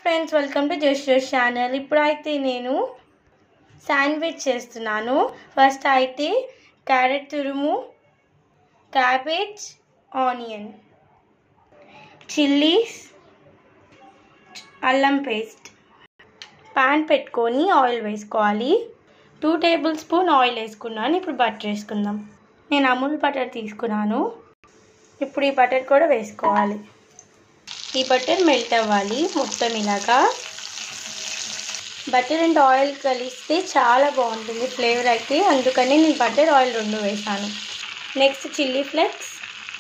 friends welcome to just just channel ఇప్పుడైతే నేను sandwich చేస్తున్నాను ఫస్ట్ అయితే క్యారెట్ తురుము క్యాబేజ్ ఆనియన్ చిల్లీస్ అల్లం పేస్ట్ పాన్ పెట్టుకొని ఆయిల్ వేసుకోవాలి టూ టేబుల్ స్పూన్ ఆయిల్ వేసుకున్నాను ఇప్పుడు బటర్ వేసుకుందాం నేను అమూల్ బటర్ తీసుకున్నాను ఇప్పుడు ఈ బటర్ కూడా వేసుకోవాలి ఈ బటర్ మెల్ట్ అవ్వాలి మొత్తం ఇలాగా బటర్ అండ్ ఆయిల్ కలిస్తే చాలా బాగుంటుంది ఫ్లేవర్ అయితే అందుకని నేను బటర్ ఆయిల్ రెండు వేసాను నెక్స్ట్ చిల్లీ ఫ్లేక్స్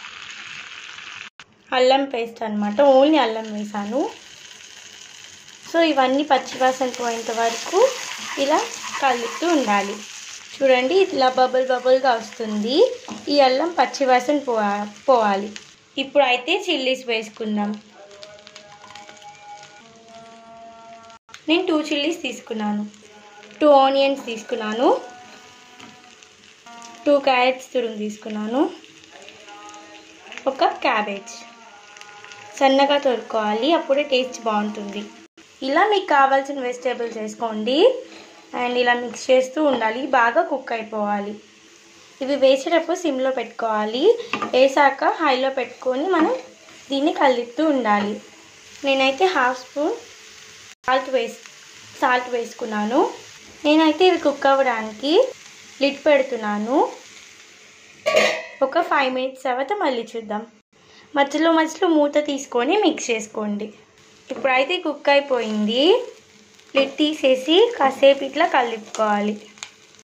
అల్లం పేస్ట్ అనమాట ఓన్లీ అల్లం వేసాను సో ఇవన్నీ పచ్చివాసన పోయేంత వరకు ఇలా కలుపుతూ ఉండాలి చూడండి ఇట్లా బబుల్ బబుల్గా వస్తుంది ఈ అల్లం పచ్చివాసన పో పోవాలి ఇప్పుడు అయితే చిల్లీస్ వేసుకుందాం నేను టూ చిల్లీస్ తీసుకున్నాను టూ ఆనియన్స్ తీసుకున్నాను టూ క్యారెట్స్ తురుము తీసుకున్నాను ఒక క్యాబేజ్ సన్నగా తొరుకోవాలి అప్పుడే టేస్ట్ బాగుంటుంది ఇలా మీకు కావాల్సిన వెజిటేబుల్స్ వేసుకోండి అండ్ ఇలా మిక్స్ చేస్తూ ఉండాలి బాగా కుక్ అయిపోవాలి ఇవి వేసేటప్పుడు సిమ్లో పెట్టుకోవాలి వేసాక హైలో పెట్టుకొని మనం దీన్ని కలుపుతూ ఉండాలి నేనైతే హాఫ్ స్పూన్ సాల్ట్ వేసి సాల్ట్ వేసుకున్నాను నేనైతే ఇవి కుక్ అవ్వడానికి లిడ్ పెడుతున్నాను ఒక ఫైవ్ మినిట్స్ తర్వాత మళ్ళీ చూద్దాం మధ్యలో మధ్యలో మూత తీసుకొని మిక్స్ చేసుకోండి ఇప్పుడైతే కుక్ అయిపోయింది లిడ్ తీసేసి కాసేపు ఇట్లా కలుపుకోవాలి